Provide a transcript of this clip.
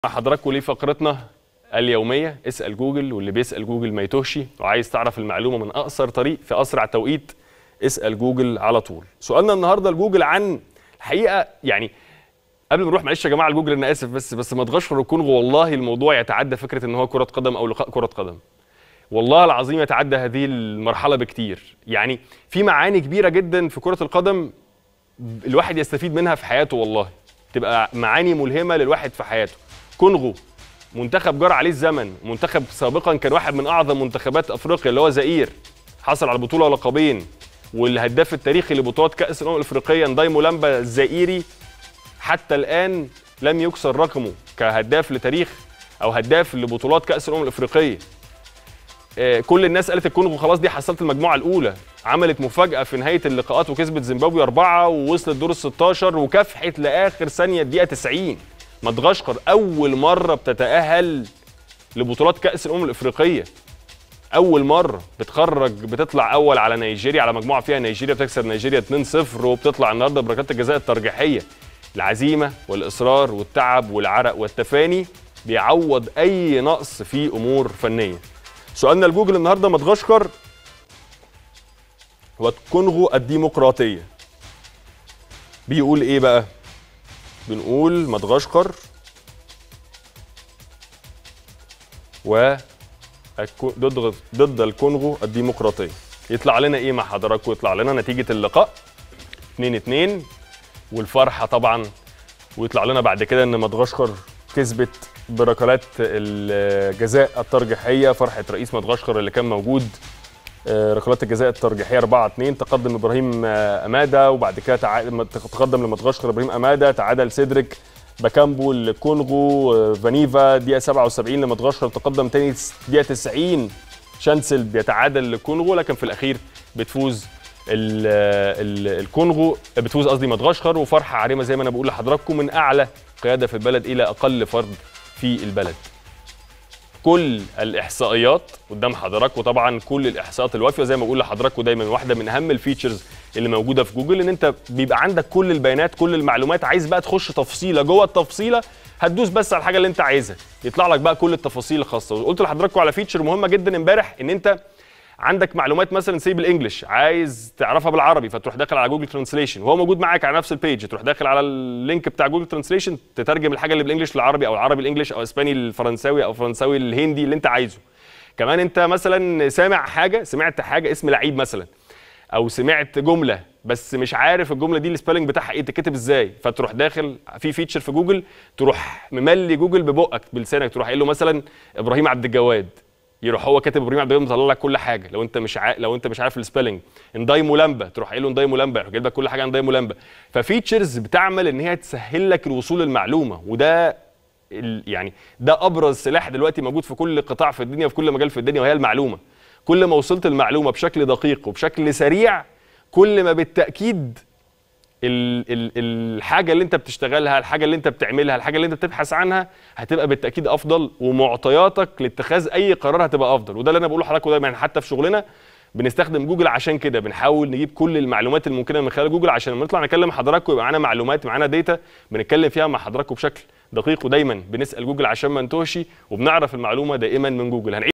مع حضراتكم ليه فقرتنا اليومية اسأل جوجل واللي بيسأل جوجل ما يتوهش وعايز تعرف المعلومة من أقصر طريق في أسرع توقيت اسأل جوجل على طول سؤالنا النهاردة لجوجل عن الحقيقة يعني قبل ما نروح معلش يا جماعة لجوجل أنا آسف بس بس ما تغشوا الكونغو والله الموضوع يتعدى فكرة إن هو كرة قدم أو لقاء كرة قدم والله العظيم يتعدى هذه المرحلة بكتير يعني في معاني كبيرة جدا في كرة القدم الواحد يستفيد منها في حياته والله تبقى معاني ملهمة للواحد في حياته كونغو منتخب جرى عليه الزمن منتخب سابقا كان واحد من اعظم منتخبات افريقيا اللي هو زئير حصل على بطوله لقبين والهداف التاريخي لبطولات كاس الامم الافريقيه نداي مولامبا الزئيري حتى الان لم يكسر رقمه كهداف لتاريخ او هداف لبطولات كاس الامم الافريقيه آه، كل الناس قالت الكونغو خلاص دي حصلت المجموعه الاولى عملت مفاجاه في نهايه اللقاءات وكسبت زيمبابوي اربعه ووصلت دور ال 16 وكافحت لاخر ثانيه الدقيقه 90 مدغشقر اول مره بتتاهل لبطولات كاس الامم الافريقيه اول مره بتخرج بتطلع اول على نيجيريا على مجموعه فيها نيجيريا بتكسب نيجيريا 2-0 وبتطلع النهارده بركات الجزاء الترجيحيه العزيمه والاصرار والتعب والعرق والتفاني بيعوض اي نقص في امور فنيه سؤالنا لجوجل النهارده مدغشقر والكونغو الديمقراطيه بيقول ايه بقى بنقول مدغشقر و الكو- ضد ضد الكونغو الديمقراطيه يطلع لنا ايه مع حضراتكم يطلع لنا نتيجه اللقاء 2 2 والفرحه طبعا ويطلع لنا بعد كده ان مدغشقر كسبت بركلات الجزاء الترجيحيه فرحه رئيس مدغشقر اللي كان موجود آه، ركلات الجزاء الترجيحيه 4 2 تقدم ابراهيم آه، امادا وبعد كده تع... تقدم لمدغشقر ابراهيم امادا تعادل سيدريك باكامبو الكونغو آه، فانيفا دقيقه 77 لمدغشقر تقدم تاني دقيقه 90 شانسل بيتعادل للكونغو لكن في الاخير بتفوز ال ال الكونغو بتفوز قصدي مدغشقر وفرحه عريمه زي ما انا بقول لحضراتكم من اعلى قياده في البلد الى اقل فرد في البلد كل الاحصائيات قدام حضراتكم وطبعا كل الاحصاءات الوافيه زي ما بقول لحضراتكم دايما واحده من اهم الفيتشرز اللي موجوده في جوجل ان انت بيبقى عندك كل البيانات كل المعلومات عايز بقى تخش تفصيله جوه التفصيله هتدوس بس على الحاجه اللي انت عايزها يطلع لك بقى كل التفاصيل الخاصه وقلت لحضراتكم على فيتشر مهمه جدا امبارح ان انت عندك معلومات مثلا سي بالانجلش عايز تعرفها بالعربي فتروح داخل على جوجل ترانسليشن وهو موجود معاك على نفس البيج تروح داخل على اللينك بتاع جوجل ترانسليشن تترجم الحاجه اللي بالانجلش للعربي او العربي الانجليش او اسباني الفرنساوي او فرنساوي الهندي اللي انت عايزه كمان انت مثلا سامع حاجه سمعت حاجه اسم لعيب مثلا او سمعت جمله بس مش عارف الجمله دي السبيلنج بتاعها ايه تتكتب ازاي فتروح داخل في فيتشر في جوجل تروح مملي جوجل ببقك بلسانك تروح قايل له مثلا ابراهيم عبد الجواد يروح هو كاتب ابراهيم عبد الجواد مطلع لك كل حاجه لو انت مش ع... لو انت مش عارف السبيلنج انداي مولامبا تروح قايل له انداي مولامبا يروح جايب لك كل حاجه عن انداي مولامبا ففيتشرز بتعمل ان هي تسهل لك الوصول للمعلومه وده ال... يعني ده ابرز سلاح دلوقتي موجود في كل قطاع في الدنيا وفي كل مجال في الدنيا وهي المعلومه كل ما وصلت المعلومه بشكل دقيق وبشكل سريع كل ما بالتاكيد ال ال الحاجه اللي انت بتشتغلها الحاجه اللي انت بتعملها الحاجه اللي انت بتبحث عنها هتبقى بالتاكيد افضل ومعطياتك لاتخاذ اي قرار هتبقى افضل وده اللي انا بقوله لحضراتكم دايما حتى في شغلنا بنستخدم جوجل عشان كده بنحاول نجيب كل المعلومات الممكنه من خلال جوجل عشان لما نطلع نكلم حضراتكم يبقى معانا معلومات معانا داتا بنتكلم فيها مع حضراتكم بشكل دقيق ودايما بنسال جوجل عشان ما نتوهش وبنعرف المعلومه دائما من جوجل هنعيد